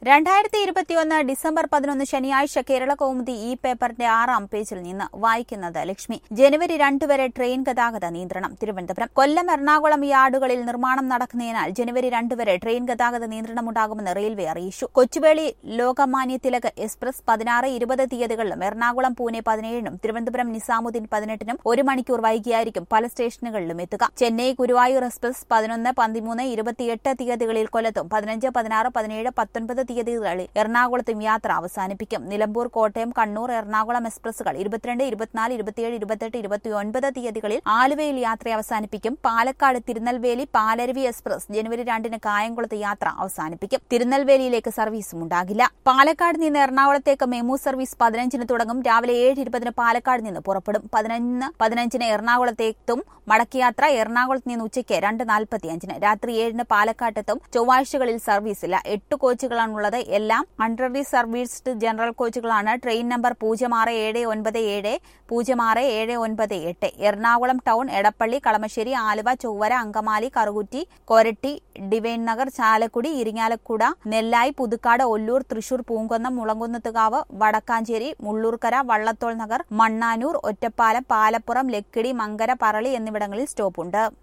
രണ്ടായിരത്തി ഇരുപത്തിയൊന്ന് ഡിസംബർ പതിനൊന്ന് ശനിയാഴ്ച കേരള കൗമുദി ഈ പേപ്പറിന്റെ ആറാം പേജിൽ നിന്ന് വായിക്കുന്നത് ലക്ഷ്മി ജനുവരി രണ്ട് വരെ ട്രെയിൻ ഗതാഗത നിയന്ത്രണം തിരുവനന്തപുരം കൊല്ലം എറണാകുളം യാർഡുകളിൽ നിർമ്മാണം നടക്കുന്നതിനാൽ ജനുവരി രണ്ട് വരെ ട്രെയിൻ ഗതാഗത നിയന്ത്രണമുണ്ടാകുമെന്ന് റെയിൽവേ അറിയിച്ചു കൊച്ചുവേളി ലോകമാന്യ തിലക് എക്സ്പ്രസ് പതിനാറ് ഇരുപത് തീയതികളിലും എറണാകുളം പൂനെ പതിനേഴിനും തിരുവനന്തപുരം നിസാമുദ്ദീൻ പതിനെട്ടിനും ഒരു മണിക്കൂർ വൈകിയായിരിക്കും പല സ്റ്റേഷനുകളിലും എത്തുക ചെന്നൈ ഗുരുവായൂർ എക്സ്പ്രസ് പതിനൊന്ന് പതിമൂന്ന് ഇരുപത്തിയെട്ട് തീയതികളിൽ കൊല്ലത്തും പതിനഞ്ച് പതിനാറ് പതിനേഴ് പത്തൊൻപത് തീയതികളിൽ എറണാകുളത്തും യാത്ര അവസാനിപ്പിക്കും നിലമ്പൂർ കോട്ടയം കണ്ണൂർ എറണാകുളം എക്സ്പ്രസുകൾ ഇരുപത്തിരണ്ട് ഇരുപത്തിനാല് ഇരുപത്തിയേഴ് ഇരുപത്തെട്ട് ഇരുപത്തിയൊൻപത് തീയതികളിൽ ആലുവയിൽ യാത്ര അവസാനിപ്പിക്കും പാലക്കാട് തിരുനെൽവേലി പാലരുവി എക്സ്പ്രസ് ജനുവരി രണ്ടിന് കായംകുളത്ത് യാത്ര അവസാനിപ്പിക്കും തിരുനെൽവേലിയിലേക്ക് സർവീസും ഉണ്ടാകില്ല പാലക്കാട് നിന്ന് എറണാകുളത്തേക്ക് മെമു സർവീസ് പതിനഞ്ചിന് തുടങ്ങും രാവിലെ ഏഴ് ഇരുപതിന് പാലക്കാട് നിന്ന് പുറപ്പെടും പതിനൊന്ന് പതിനഞ്ചിന് എറണാകുളത്തേക്കും മടക്കയാത്ര എറണാകുളത്ത് നിന്ന് ഉച്ചയ്ക്ക് രണ്ട് നാൽപ്പത്തിയഞ്ചിന് രാത്രി ഏഴിന് പാലക്കാട്ടെത്തും ചൊവ്വാഴ്ചകളിൽ സർവീസില്ല എട്ട് കോച്ചുകളാണുള്ളത് എല്ലാം അണ്ടർലി സർവീസ്ഡ് ജനറൽ കോച്ചുകളാണ് ട്രെയിൻ നമ്പർ പൂജ്യം ആറ് ഏഴ് ഒൻപത് ഏഴ് പൂജ്യം ആറ് ഏഴ് ഒൻപത് എട്ട് എറണാകുളം ടൗൺ എടപ്പള്ളി കളമശ്ശേരി ആലുവ ചൊവ്വര അങ്കമാലി കറുകുറ്റി കൊരട്ടി ഡിവൈൻ നഗർ ചാലക്കുടി ഇരിങ്ങാലക്കുട നെല്ലായി പുതുക്കാട് ഒല്ലൂർ തൃശൂർ പൂങ്കൊന്നം മുളങ്കുന്നത്തുകാവ് വടക്കാഞ്ചേരി മുള്ളൂർക്കര വള്ളത്തോൾ നഗർ മണ്ണാനൂർ ഒറ്റപ്പാലം പാലപ്പുറം ലക്കിടി മങ്കര പറളി എന്നിവിടങ്ങളിൽ സ്റ്റോപ്പുണ്ട്